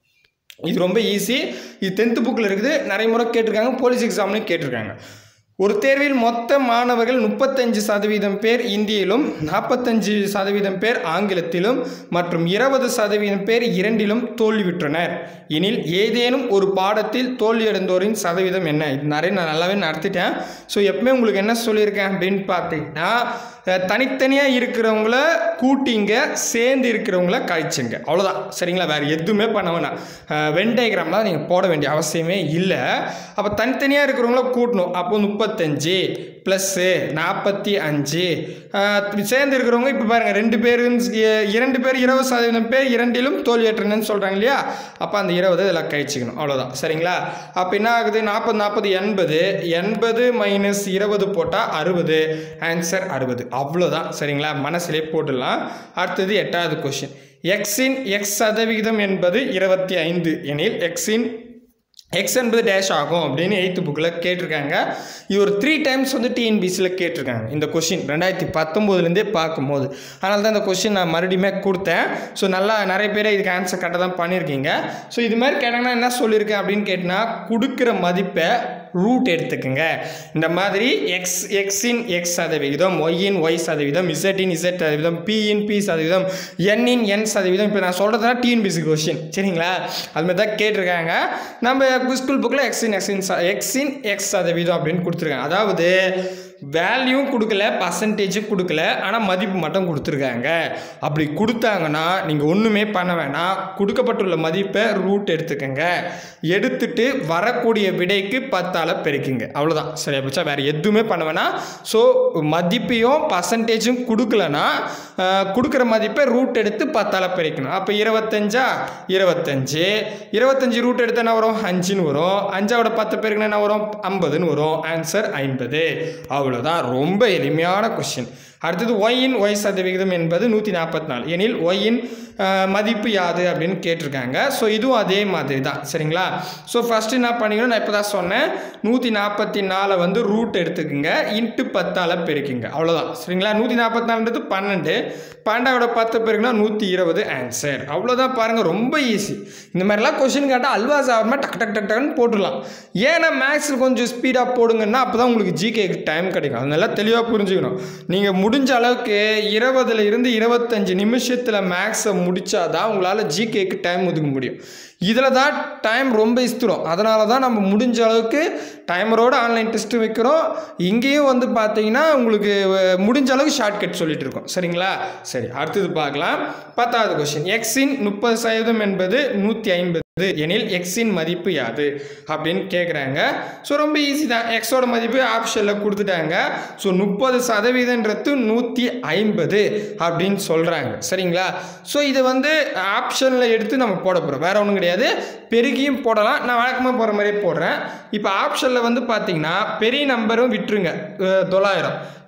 இது ரொம்ப ஈஸி இது டென்த்து புக்கில் இருக்குது நிறைய முறை கேட்டிருக்காங்க போலீஸ் எக்ஸாம்லையும் கேட்டிருக்காங்க ஒரு தேர்வில் மொத்த மாணவர்கள் முப்பத்தஞ்சு சதவீதம் பேர் இந்தியிலும் நாற்பத்தஞ்சு சதவீதம் பேர் ஆங்கிலத்திலும் மற்றும் இருபது சதவீதம் பேர் இரண்டிலும் தோல்வியுற்றனர் எனில் ஏதேனும் ஒரு பாடத்தில் தோல்வியடைந்தோரின் சதவீதம் என்ன இது நிறைய நான் நல்லாவே நடத்திட்டேன் ஸோ எப்பவுமே உங்களுக்கு என்ன சொல்லியிருக்கேன் அப்படின்னு பார்த்தீங்கன்னா அஹ், தனித்தனியாக இருக்கிறவங்கள கூட்டிங்க சேர்ந்து இருக்கிறவங்கள கழிச்சுங்க அவ்வளோதான் சரிங்களா வேறு எதுவுமே பண்ண வேணாம் வென் டயக்ராம்லாம் நீங்கள் போட வேண்டிய அவசியமே இல்லை அப்போ தனித்தனியாக இருக்கிறவங்கள கூட்டணும் அப்போ முப்பத்தஞ்சு ப்ளஸ்ஸு நாற்பத்தி அஞ்சு சேர்ந்து இருக்கிறவங்க இப்போ பாருங்கள் ரெண்டு பேர் இரண்டு பேர் இருபது சதவீதம் பேர் இரண்டிலும் தோல்வியற்றனன்னு சொல்கிறாங்க இல்லையா அப்போ அந்த இருபது இதெல்லாம் கழிச்சிக்கணும் அவ்வளோதான் சரிங்களா அப்போ என்ன ஆகுது நாற்பது நாற்பது எண்பது எண்பது மைனஸ் இருபது போட்டால் அறுபது ஆன்சர் அறுபது அவ்வளோதான் சரிங்களா மனசிலே போட்டுடலாம் அடுத்தது எட்டாவது கொஷின் எக்ஸின் எக்ஸ் சதவிகிதம் என்பது இருபத்தி ஐந்து எனில் எக்ஸின் எக்ஸ் என்பது டேஷ் ஆகும் அப்படின்னு எயித்து புக்கில் கேட்டிருக்காங்க இது ஒரு த்ரீ டைம்ஸ் வந்து டிஎன்பிசியில் கேட்டிருக்காங்க இந்த கொஷின் ரெண்டாயிரத்தி பத்தொம்போதுலேருந்தே பார்க்கும்போது அதனால தான் இந்த கொஷின் நான் மறுபடியுமே கொடுத்தேன் ஸோ நல்லா நிறைய பேர் இதுக்கு ஆன்சர் கரெக்டாக தான் பண்ணியிருக்கீங்க ஸோ இது மாதிரி கேட்டாங்கன்னா என்ன சொல்லியிருக்கேன் அப்படின்னு கேட்டினா கொடுக்குற மதிப்பை ரூட் எடுத்துக்கோங்க இந்த மாதிரி எக்ஸ் எக்ஸின் எக்ஸ் சதவிகிதம் ஒய்யின் ஒய் சதவீதம் இசட்டின் இசட் சதவீதம் பியின் பி சதவீதம் எண்ணின் என் சதவீதம் இப்போ நான் சொல்கிறதுனா டிஎன்பிசி கொஷின் சரிங்களா அது மாதிரி தான் கேட்டிருக்காங்க நம்ம ஸ்கூல் புக்கில் எக்ஸின் எக்ஸின் எக்ஸின் எக்ஸ் சதவீதம் அப்படின்னு கொடுத்துருக்காங்க அதாவது வேல்யூவும் கொடுக்கல பர்சன்டேஜும் கொடுக்கல ஆனால் மதிப்பு மட்டும் கொடுத்துருக்காங்க அப்படி கொடுத்தாங்கன்னா நீங்கள் ஒன்றுமே பண்ண வேணாம் கொடுக்கப்பட்டுள்ள மதிப்பை ரூட் எடுத்துக்கங்க எடுத்துட்டு வரக்கூடிய விடைக்கு பத்தால் பெருக்குங்க அவ்வளோதான் சரியா போச்சா வேறு எதுவுமே பண்ண வேணாம் ஸோ மதிப்பையும் பர்சன்டேஜும் கொடுக்கலனா ஆஹ், கொடுக்குற மதிப்பை ரூட் எடுத்து பத்தால் பெருக்கணும் அப்போ இருபத்தஞ்சா இருபத்தஞ்சு இருபத்தஞ்சு ரூட் எடுத்தால் என்ன வரும் அஞ்சுன்னு வரும் அஞ்சாவோட பத்து பேருக்கு என்ன வரும் ஐம்பதுன்னு வரும் ஆன்சர் ஐம்பது அவ்வளோதான் ரொம்ப எளிமையான கொஷின் அடுத்தது ஒய்யின் ஒய் சதவிகிதம் என்பது நூற்றி நாற்பத்தி நாலு எனில் ஒய்யின் மதிப்பு யாது அப்படின்னு கேட்டிருக்காங்க ஸோ இதுவும் அதே மாதிரி தான் சரிங்களா ஸோ ஃபஸ்ட்டு என்ன பண்ணிக்கணும் நான் இப்போ தான் சொன்னேன் நூற்றி நாற்பத்தி நாலை வந்து ரூட் எடுத்துக்கோங்க இன்ட்டு பத்தால் பெருக்குங்க அவ்வளோதான் சரிங்களா நூற்றி நாற்பத்தி நாலுன்றது பன்னெண்டு பன்னெண்டாவோட பத்து பேருக்குன்னா நூற்றி இருபது ஆன்சர் அவ்வளோதான் பாருங்கள் ரொம்ப ஈஸி இந்த மாதிரிலாம் கொஷின் கேட்டால் அல்வா சாவரமாக டக் டக் டக் டக்குன்னு போட்டுடலாம் ஏன்னா மேக்ஸில் கொஞ்சம் ஸ்பீடாக போடுங்கன்னா அப்போ தான் உங்களுக்கு ஜிகேக்கு டைம் கிடைக்கும் அதனால தெளிவாக புரிஞ்சுக்கணும் நீங்கள் முடிஞ்ச அளவுக்கு இருபதுல இருந்து இருபத்தஞ்சு நிமிஷத்தில் மேக்ஸை முடிச்சாதான் உங்களால் ஜிகேக்கு டைம் ஒதுக்க முடியும் இதில் தான் டைம் ரொம்ப இஸ்திரும் அதனால தான் நம்ம முடிஞ்ச அளவுக்கு டைமரோட ஆன்லைன் டெஸ்ட்டு வைக்கிறோம் இங்கேயும் வந்து பார்த்தீங்கன்னா உங்களுக்கு அஹ், முடிஞ்ச அளவுக்கு ஷார்ட்கட் சொல்லிட்டு இருக்கோம் சரிங்களா சரி அடுத்தது பார்க்கலாம் பத்தாவது கொஸ்டின் எக்ஸின் முப்பது சதவீதம் என்பது நூற்றி ஐம்பது எனில் எக்ஸின் மதிப்பு யாது அப்படின்னு கேட்குறாங்க ஸோ ரொம்ப ஈஸி தான் எக்ஸோட மதிப்பு ஆப்ஷனில் கொடுத்துட்டாங்க ஸோ முப்பது சதவீதன்றது நூற்றி ஐம்பது அப்படின்னு சொல்கிறாங்க சரிங்களா ஸோ இதை வந்து ஆப்ஷனில் எடுத்து நம்ம போட போகிறோம் வேற ஒன்றும் கிடையாது பெருகியும் போடலாம் நான் வழக்கமாக போகிற மாதிரியே போடுறேன் இப்போ ஆப்ஷனில் வந்து பார்த்தீங்கன்னா பெரிய நம்பரும் விட்டுருங்க அஹ், தொள்ளாயிரம்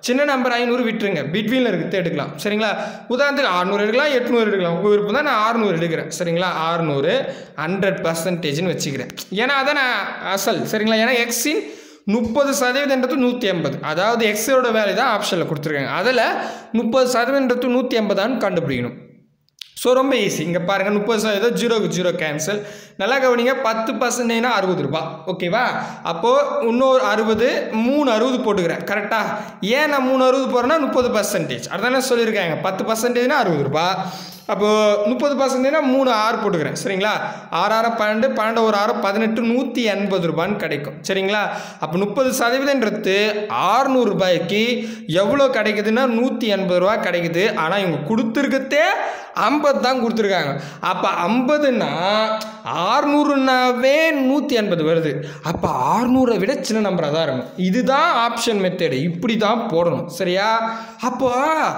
சின்ன நம்பர் ஐநூறு விட்டுருங்க பிட்வீனில் இருக்கிறது எடுக்கலாம் சரிங்களா உதாரணத்துக்கு அறுநூறு எடுக்கலாம் எட்நூறு எடுக்கலாம் உங்கள் விருப்பம் தான் நான் அறுநூறு எடுக்கிறேன் சரிங்களா அறுநூறு ஹண்ட்ரட் பர்சன்டேஜ்னு வச்சுக்கிறேன் ஏன்னா அதான் நான் அசல் சரிங்களா ஏன்னா எக்ஸின் முப்பது சதவீதன்றது நூற்றி எண்பது அதாவது எக்ஸோட வேல்யூ தான் ஆப்ஷனில் கொடுத்துருக்காங்க அதில் முப்பது சதவீதன்றது நூற்றி எண்பதான்னு கண்டுபிடிக்கணும் ஸோ ரொம்ப ஈஸி இங்கே பாருங்கள் முப்பது சதவீதம் ஜீரோக்கு ஜீரோ கேன்சல் நல்லா கவனிங்க பத்து பர்சன்டேஜ்னா அறுபது ரூபா ஓகேவா அப்போது இன்னொரு அறுபது மூணு அறுபது போட்டுக்கிறேன் கரெக்டாக ஏன் நான் மூணு அறுபது போகிறேன்னா முப்பது பர்சன்டேஜ் அதானே சொல்லியிருக்காங்க பத்து பர்சன்டேஜ்னா அறுபது ரூபா அப்போது முப்பது பர்சன்டேஜ்னா மூணு ஆறு போட்டுக்கிறேன் சரிங்களா ஆறு ஆறு பன்னெண்டு பன்னெண்டு ஒரு ஆறு பதினெட்டு நூற்றி எண்பது ரூபான்னு கிடைக்கும் சரிங்களா அப்போ முப்பது சதவீதன்றது ஆறுநூறு ரூபாய்க்கு எவ்வளோ கிடைக்குதுன்னா நூற்றி எண்பது ரூபா கிடைக்குது ஆனால் இவங்க கொடுத்துருக்கதே ஐம்பது தான் கொடுத்துருக்காங்க அப்போ ஐம்பதுன்னா ஆறுநூறுனாவே நூற்றி எண்பது வருது அப்போ ஆறுநூறை விட சின்ன நம்பராக தான் இருக்கும் இதுதான் ஆப்ஷன் மெத்தடு இப்படி தான் போடணும் சரியா அப்போ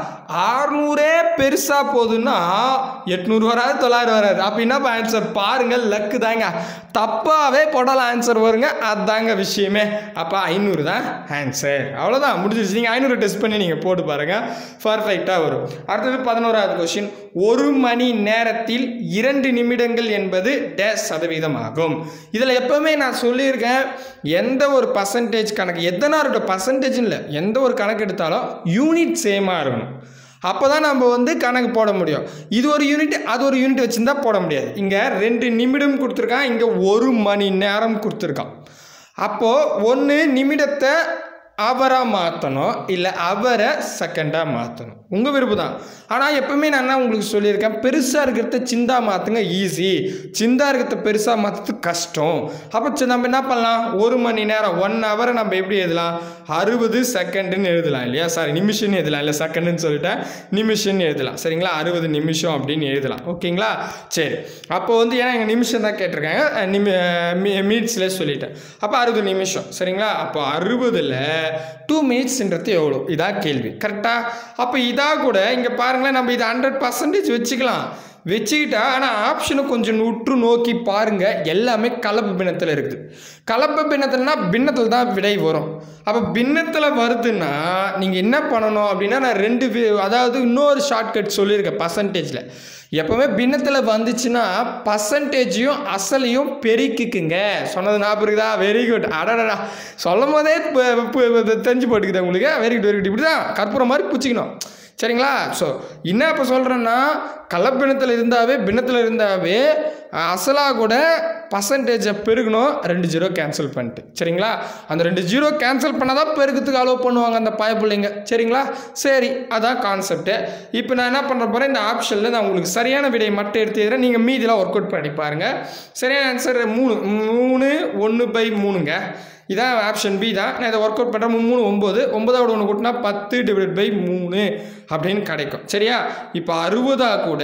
ஆறுநூறே பெருசாக போகுதுன்னா எட்நூறு வராது தொள்ளாயிரம் வராது அப்போ என்னப்பா ஆன்சர் பாருங்கள் லக்கு தாங்க தப்பாகவே போடலாம் ஆன்சர் வருங்க அதுதாங்க விஷயமே அப்போ ஐநூறு தான் ஆன்சர் அவ்வளோதான் முடிஞ்சிருச்சு நீங்கள் ஐநூறு டெஸ்ட் பண்ணி நீங்கள் போட்டு பாருங்கள் பர்ஃபெக்டாக வரும் அடுத்தது பதினோராவது கொஷின் ஒரு மணி நேரத்தில் இரண்டு நிமிடங்கள் என்பது டேஷ் சதவீதம் ஆகும் இதில் எப்போவுமே நான் சொல்லியிருக்கேன் எந்த ஒரு பர்சன்டேஜ் கணக்கு எத்தனை இருக்கட்டும் பர்சன்டேஜ் இல்லை எந்த ஒரு கணக்கு எடுத்தாலும் யூனிட் சேமாக இருக்கணும் அப்போ தான் நம்ம வந்து கணக்கு போட முடியும் இது ஒரு யூனிட் அது ஒரு யூனிட் வச்சுருந்தா போட முடியாது இங்கே ரெண்டு நிமிடம் கொடுத்துருக்கான் இங்கே ஒரு மணி நேரம் கொடுத்துருக்கான் அப்போது ஒன்று நிமிடத்தை அவராக மாற்றணும் இல்லை அவரை செகண்டாக மாற்றணும் உங்கள் விருப்பம் தான் ஆனால் எப்பவுமே நான் என்ன உங்களுக்கு சொல்லியிருக்கேன் பெருசாக இருக்கிறத சிந்தா மாற்றுங்க ஈஸி சிந்தா இருக்கிறத பெருசாக மாற்றுறது கஷ்டம் அப்போ சரி, நம்ம என்ன பண்ணலாம் ஒரு மணி நேரம் ஒன் ஹவரை நம்ம எப்படி எழுதலாம் அறுபது செகண்டுன்னு எழுதலாம் இல்லையா சாரி நிமிஷம்னு எழுதலாம் இல்லை செகண்டுன்னு சொல்லிட்டேன் நிமிஷம்னு எழுதலாம் சரிங்களா அறுபது நிமிஷம் அப்படின்னு எழுதலாம் ஓகேங்களா சரி அப்போ வந்து ஏன்னா எங்கள் நிமிஷம் தான் கேட்டிருக்காங்க அஹ் நிமி மினிட்ஸில் சொல்லிட்டேன் அப்போ அறுபது நிமிஷம் சரிங்களா அப்போ அறுபதில் டூ மினிட்ஸ்ன்றது எவ்வளோ இதான் கேள்வி கரெக்டாக அப்போ இதாக கூட இங்கே பாருங்களேன் நம்ம இதை ஹண்ட்ரட் பர்சன்டேஜ் வச்சுக்கலாம் வச்சுக்கிட்டா ஆனால் ஆப்ஷனை கொஞ்சம் உற்று நோக்கி பாருங்கள் எல்லாமே கலப்பு பின்னத்தில் இருக்குது கலப்பு பின்னத்தில்னா பின்னத்தில் தான் விடை வரும் அப்போ பின்னத்தில் வருதுன்னா நீங்கள் என்ன பண்ணணும் அப்படின்னா நான் ரெண்டு வி- அதாவது இன்னொரு ஷார்ட்கட் சொல்லியிருக்கேன் பர்சன்டேஜில் எப்போவுமே பின்னத்தில் வந்துச்சுன்னா பர்சன்டேஜையும் அசலையும் பெருக்கிக்குங்க சொன்னது ஞாபகம் இருக்குதா வெரி குட் அடடடா சொல்லும் போதே ப- ப- ப- தெரிஞ்சு போட்டுக்குது உங்களுக்கு வெரி குட் வெரி குட் இப்படி தான் கற்பூரம் மாதிரி பிடிச்சிக்கணும் சரிங்களா ஸோ என்ன இப்போ சொல்கிறேன்னா கலப்பினத்தில் இருந்தாவே பின்னத்தில் இருந்தாவே அஹ், அசலாக கூட பர்சன்டேஜை பெருகணும் ரெண்டு ஜீரோ கேன்சல் பண்ணிட்டு சரிங்களா அந்த ரெண்டு ஜீரோ கேன்சல் பண்ணால் தான் பெருக்கத்துக்கு அலோவ் பண்ணுவாங்க அந்த பாய பிள்ளைங்க சரிங்களா சரி அதான் கான்செப்ட்டு இப்போ நான் என்ன பண்ண போகிறேன் இந்த ஆப்ஷனில் நான் உங்களுக்கு சரியான விடையை மட்டும் எடுத்து எழுதுறேன் நீங்கள் மீதிலாம் ஒர்க் அவுட் பண்ணி பாருங்கள் சரியான ஆன்சர் மூணு மூணு ஒன்று பை மூணுங்க இதான் ஆப்ஷன் பி தான் நான் இதை ஒர்க் அவுட் பண்ணுறேன் மூணு ஒம்பது ஒன்பதோட ஒன்று கூட்டினா பத்து டிவைட் பை மூணு அப்படின்னு கிடைக்கும் சரியா இப்போ அறுபதா கூட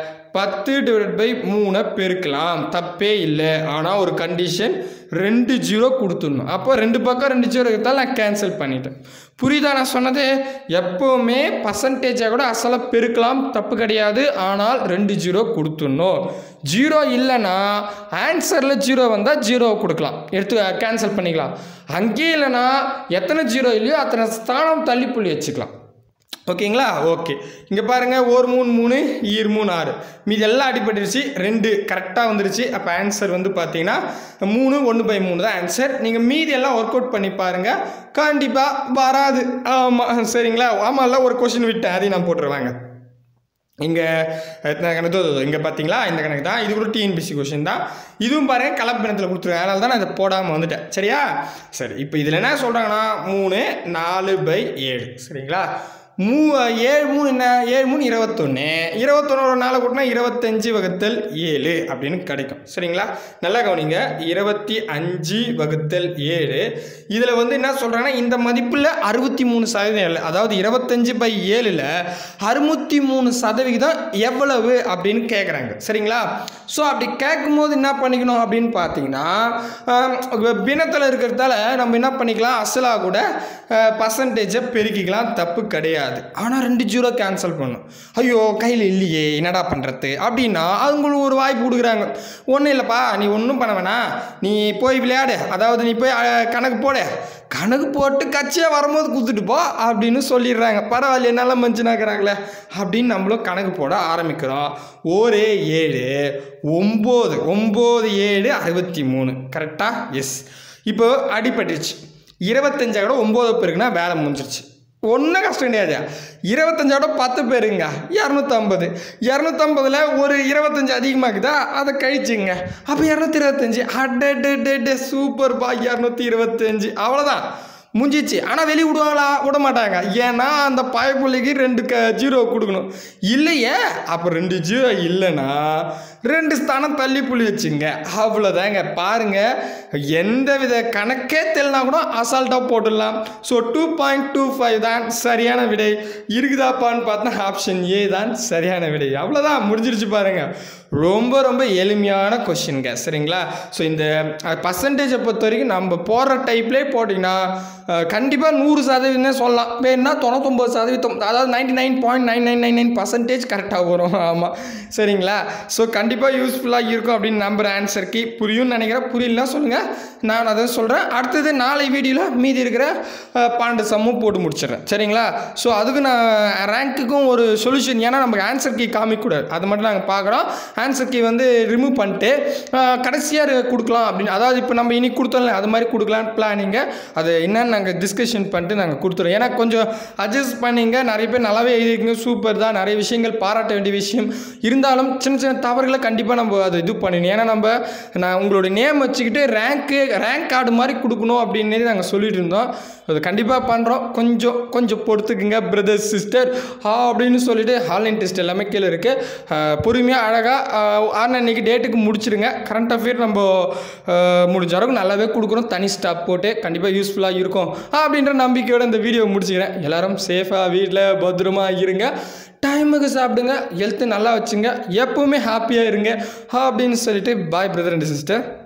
பத்து டிவைட் பை மூணை பெருக்கலாம் தப்பே இல்லை ஆனால் ஒரு கண்டிஷன் ரெண்டு ஜீரோ கொடுத்துடணும் அப்போ ரெண்டு பக்கம் ரெண்டு ஜீரோ இருந்தால் நான் கேன்சல் பண்ணிட்டேன் புரியுதா நான் சொன்னது எப்போவுமே பர்சன்டேஜாக கூட அசலாக பெருக்கலாம் தப்பு கிடையாது ஆனால் ரெண்டு ஜீரோ கொடுத்துடணும் ஜீரோ இல்லைன்னா ஆன்சரில் ஜீரோ வந்தால் ஜீரோ கொடுக்கலாம் எடுத்து கேன்சல் பண்ணிக்கலாம் அங்கேயே இல்லைன்னா எத்தனை ஜீரோ இல்லையோ அத்தனை ஸ்தானம் தள்ளி புள்ளி வச்சுக்கலாம் ஓகேங்களா ஓகே இங்கே பாருங்கள் ஒரு மூணு மூணு ஈர் மூணு ஆறு மீதி எல்லாம் அடிபட்டுருச்சு ரெண்டு கரெக்டாக வந்துருச்சு அப்போ ஆன்சர் வந்து பார்த்தீங்கன்னா மூணு ஒன்று பை மூணு தான் ஆன்சர் நீங்கள் மீதி எல்லாம் ஒர்க் அவுட் பண்ணி பாருங்கள் கண்டிப்பாக வராது ஆமாம் சரிங்களா ஆமாம்ல ஒரு கொஷின் விட்டேன் அதையும் நான் போட்டுருவாங்க இங்கே எத்தனை கணக்கு இங்கே பார்த்தீங்களா இந்த கணக்கு தான் இது கூட டிஎன்பிசி கொஷின் தான் இதுவும் பாருங்கள் கலப்பினத்தில் கொடுத்துருக்காங்க அதனால தான் நான் இதை போடாமல் வந்துட்டேன் சரியா சரி இப்போ இதில் என்ன சொல்கிறாங்கன்னா மூணு நாலு பை ஏழு சரிங்களா மூ ஏழு மூணு என்ன ஏழு மூணு இருபத்தொன்று இருபத்தொன்னோட நாளை கூட்டினா இருபத்தஞ்சு வகுத்தல் ஏழு அப்படின்னு கிடைக்கும் சரிங்களா நல்லா கவனிங்க இருபத்தி அஞ்சு வகுத்தல் ஏழு இதில் வந்து என்ன சொல்கிறாங்கன்னா இந்த மதிப்பில் அறுபத்தி மூணு சதவீதம் இல்லை அதாவது இருபத்தஞ்சு பை ஏழில் அறுபத்தி மூணு சதவிகிதம் எவ்வளவு அப்படின்னு கேட்குறாங்க சரிங்களா ஸோ அப்படி கேட்கும்போது என்ன பண்ணிக்கணும் அப்படின்னு பார்த்தீங்கன்னா பின்னத்தில் இருக்கிறதால நம்ம என்ன பண்ணிக்கலாம் அசலாக கூட பர்சன்டேஜை பெருக்கிக்கலாம் தப்பு கிடையாது கிடையாது ஆனால் ரெண்டு ஜீரோ கேன்சல் பண்ணும் ஐயோ கையில் இல்லையே என்னடா பண்ணுறது அப்படின்னா அவங்களுக்கு ஒரு வாய்ப்பு கொடுக்குறாங்க ஒன்றும் இல்லைப்பா நீ ஒன்றும் பண்ண வேணாம் நீ போய் விளையாடு அதாவது நீ போய் அஹ், கணக்கு போடு கணக்கு போட்டு கட்சியாக வரும்போது கொடுத்துட்டு போ அப்படின்னு சொல்லிடுறாங்க பரவாயில்ல என்னால் மஞ்சுனாக்குறாங்களே அப்படின்னு நம்மளும் கணக்கு போட ஆரம்பிக்கிறோம் ஒரு ஏழு ஒம்பது ஒம்பது ஏழு அறுபத்தி மூணு கரெக்டாக எஸ் இப்போ அடிபட்டுருச்சு இருபத்தஞ்சா கூட ஒம்பது பேருக்குன்னா வேலை முடிஞ்சிருச்சு ஒன்றும் கஷ்டம் கிடையாது இருபத்தஞ்சோட பத்து பேருங்க இரநூத்தம்பது இரநூத்தம்பதில் ஒரு இருபத்தஞ்சு அதிகமாகுதா அதை கழிச்சுங்க அப்போ இரநூத்தி இருபத்தஞ்சி அடே சூப்பர்ப்பா இரநூத்தி இருபத்தஞ்சி அவ்வளோதான் முடிஞ்சிச்சு ஆனால் வெளியே விடுவாங்களா விட மாட்டாங்க ஏன்னா அந்த பயப்புள்ளிக்கு ரெண்டு க ஜீரோ கொடுக்கணும் இல்லையே அப்போ ரெண்டு ஜீரோ இல்லைன்னா ரெண்டு ஸ்தானம் தள்ளி புள்ளி வச்சுங்க அவ்வளோதாங்க பாருங்க எந்த வித கணக்கே தெரியலனா கூட அசால்ட்டாக போட்டுடலாம் so two point two five தான் சரியான விடை இருக்குதாப்பான்னு பார்த்தா ஆப்ஷன் ஏ தான் சரியான விடை அவ்வளோதான் முடிஞ்சிருச்சு பாருங்க ரொம்ப ரொம்ப எளிமையான கொஷின்ங்க சரிங்களா ஸோ இந்த பர்சன்டேஜை பொறுத்த வரைக்கும் நம்ம போடுற டைப்லேயே போட்டிங்கன்னா கண்டிப்பாக நூறு சதவீதம் சொல்லலாம் வேணுன்னா தொண்ணூத்தொம்பது சதவீதம் அதாவது ninety nine point nine nine nine nine percentage கரெக்டாக வரும் ஆமாம் சரிங்களா ஸோ கண்டிப்பாக யூஸ்ஃபுல்லாக இருக்கும் அப்படின்னு நம்புகிற ஆன்சருக்கு புரியும்னு நினைக்கிறேன் புரியலனா சொல்லுங்கள் நான் அதை சொல்கிறேன் அடுத்தது நாளை வீடியோவில் மீதி இருக்கிற அஹ், பன்னெண்டு சம்மும் போட்டு முடிச்சிடுறேன் சரிங்களா ஸோ அதுக்கு நான் ரேங்க்குக்கும் ஒரு சொல்யூஷன் ஏன்னா நமக்கு ஆன்சர் கீ காமிக்கக்கூடாது அது மட்டும் நாங்கள் பார்க்குறோம் ஆன்சர் கீ வந்து ரிமூவ் பண்ணிட்டு கடைசியாக கொடுக்கலாம் அப்படின்னு அதாவது இப்போ நம்ம இன்னைக்கு கொடுத்தோம்ல அது மாதிரி கொடுக்கலான்னு பிளானிங்க அது என்னன்னு நாங்கள் டிஸ்கஷன் பண்ணிட்டு நாங்கள் கொடுத்துறோம் ஏன்னா கொஞ்சம் அட்ஜஸ்ட் பண்ணிங்க நிறைய பேர் நல்லாவே எழுதிருக்கீங்க சூப்பர் தான் நிறைய விஷயங்கள் பாராட்ட வேண்டிய விஷயம் இருந்தாலும் சின்ன சின்ன தவறுகளை கண்டிப்பாக நம்ம அதை இது பண்ணணும் ஏன்னா நம்ம நான் உங்களுடைய நேம் வச்சுக்கிட்டு ரேங்க்கு ரேங்க் கார்டு மாதிரி கொடுக்கணும் அப்படின்னு நாங்கள் சொல்லிட்டு இருந்தோம் அது கண்டிப்பாக பண்ணுறோம் கொஞ்சம் கொஞ்சம் பொறுத்துக்குங்க பிரதர் சிஸ்டர் அப்படின்னு சொல்லிட்டு ஆன்லைன் டெஸ்ட் எல்லாமே கீழே இருக்குது பொறுமையாக அழகாக ஆனால் இன்னைக்கு டேட்டுக்கு முடிச்சிடுங்க கரண்ட் அஃபேர் நம்ம அஹ், முடிஞ்ச அளவுக்கு நல்லாவே கொடுக்குறோம் தனி ஸ்டாப் போட்டு கண்டிப்பாக யூஸ்ஃபுல்லாக இருக்கும் அப்படின்ற நம்பிக்கையோட இந்த வீடியோ முடிச்சுக்கிறேன் எல்லாரும் சேஃபாக வீட்டில் பத்திரமா இருங்க டைமுக்கு சாப்பிடுங்க ஹெல்த்து நல்லா வச்சுங்க எப்பவுமே ஹாப்பியாக இருங்க அப்படின்னு சொல்லிட்டு பாய் பிரதர் அண்ட் சிஸ்டர்